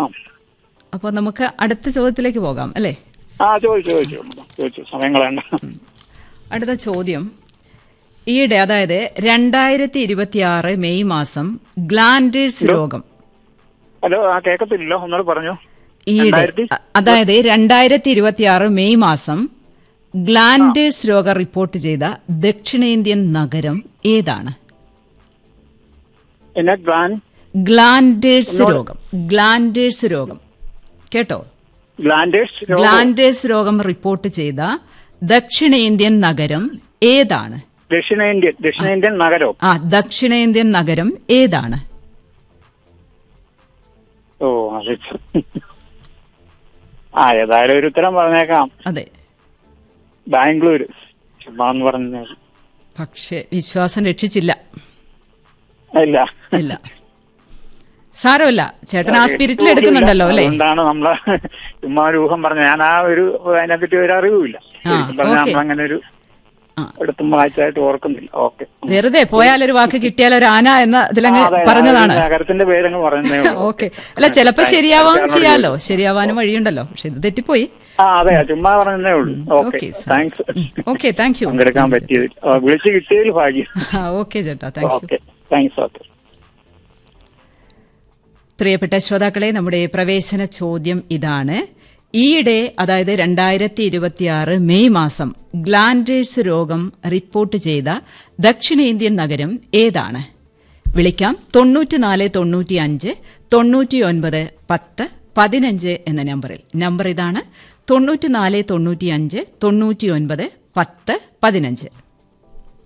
അപ്പോൾ നമുക്ക് അടുത്ത ചോദ്യത്തിലേക്ക് പോകാം അല്ലേ ആ ചോദിച്ചു ചോദിച്ചു ചോദിച്ചു സമയം കളയണ്ട അടുത്ത ചോദ്യം ഈയിടെ അതായത് രണ്ടായിരത്തി ഇരുപത്തിയാറ് മെയ് മാസം ഗ്ലാൻഡേഴ്സ് രോഗം ഹലോ ആ കേൾക്കത്തില്ലല്ലോ ഒന്നുകൂടെ പറഞ്ഞു ഈയിടെ രണ്ടായിരത്തി? അ- അതായത് രണ്ടായിരത്തി ഇരുപത്തിയാറ് മെയ് മാസം ഗ്ലാൻഡേഴ്സ് രോഗം റിപ്പോർട്ട് ചെയ്ത ദക്ഷിണേന്ത്യൻ നഗരം ഏതാണ് എന്നെ ഗ്ലാൻ ഗ്ലാൻഡേഴ്സ് രോഗം ഗ്ലാൻഡേഴ്സ് രോഗം കേട്ടോ ഗ്ലാൻഡേഴ്സ് രോഗം. ഗ്ലാൻഡേഴ്സ് രോഗം റിപ്പോർട്ട് ചെയ്ത ദക്ഷിണേന്ത്യൻ നഗരം ഏതാണ് ദക്ഷിണേന്ത്യൻ ദക്ഷിണേന്ത്യൻ നഗരവും ആ ദക്ഷിണേന്ത്യൻ നഗരം ഏതാണ് ഓ അത് ആ ഏതായാലും ഒരു ഉത്തരം പറഞ്ഞേക്കാം അതെ ബാംഗ്ലൂര് ചുമ്മാ എന്ന് പറഞ്ഞ പക്ഷെ വിശ്വാസം രക്ഷിച്ചില്ല ഇല്ല ഇല്ല സാരമില്ല ചേട്ടൻ ആ സ്പിരിറ്റിൽ എടുക്കുന്നുണ്ടല്ലോ അല്ലേ അതുകൊണ്ടാണ് നമ്മള് ചുമ്മാ ഒരു ഊഹം പറഞ്ഞ ഞാൻ ആ ഒരു അതിനെപ്പറ്റി ഒരു അറിവുമില്ല ആ, പറഞ്ഞ ഓക്കേ. നമ്മളങ്ങനെ ഒരു ആ എടുത്തും വായിച്ചായിട്ട് ഓർക്കുന്നില്ല ഓക്കെ വെറുതെ പോയാലൊരു വാക്ക് കിട്ടിയാൽ ഒരു ആന എന്ന ഇതിലങ്ങ് പറഞ്ഞതാണ് നഗരത്തിന്റെ പേരങ്ങ് പറഞ്ഞേ ഉള്ളൂ. ഓക്കെ അല്ല ചിലപ്പോ ശരിയാവാൻ ചെയ്യാലോ ശരിയാവാനും വഴിയുണ്ടല്ലോ പക്ഷെ ഇത് തെറ്റിപ്പോയി ആ അതെ ചുമ്മാ പറഞ്ഞതേ ഉള്ളൂ okay okay sir. Thanks okay thank you പങ്കെടുക്കാൻ പറ്റിയതിൽ ആ, വിളിച്ച് കിട്ടിയതിൽ ഭാഗ്യം ഓക്കെ ചേട്ടാ thank you okay thanks okay പ്രിയപ്പെട്ട ശ്രോതാക്കളെ നമ്മുടെ പ്രവേശന ചോദ്യം ഇതാണ് ഈയിടെ അതായത് രണ്ടായിരത്തി ഇരുപത്തിയാറ് മെയ് മാസം ഗ്ലാൻഡേഴ്സ് രോഗം റിപ്പോർട്ട് ചെയ്ത ദക്ഷിണേന്ത്യൻ നഗരം ഏതാണ് വിളിക്കാം തൊണ്ണൂറ്റിനാല് തൊണ്ണൂറ്റി അഞ്ച് തൊണ്ണൂറ്റിയൊൻപത് പത്ത് പതിനഞ്ച് എന്ന നമ്പറിൽ നമ്പർ ഇതാണ് തൊണ്ണൂറ്റിനാല് തൊണ്ണൂറ്റി അഞ്ച് തൊണ്ണൂറ്റിയൊൻപത് പത്ത് പതിനഞ്ച്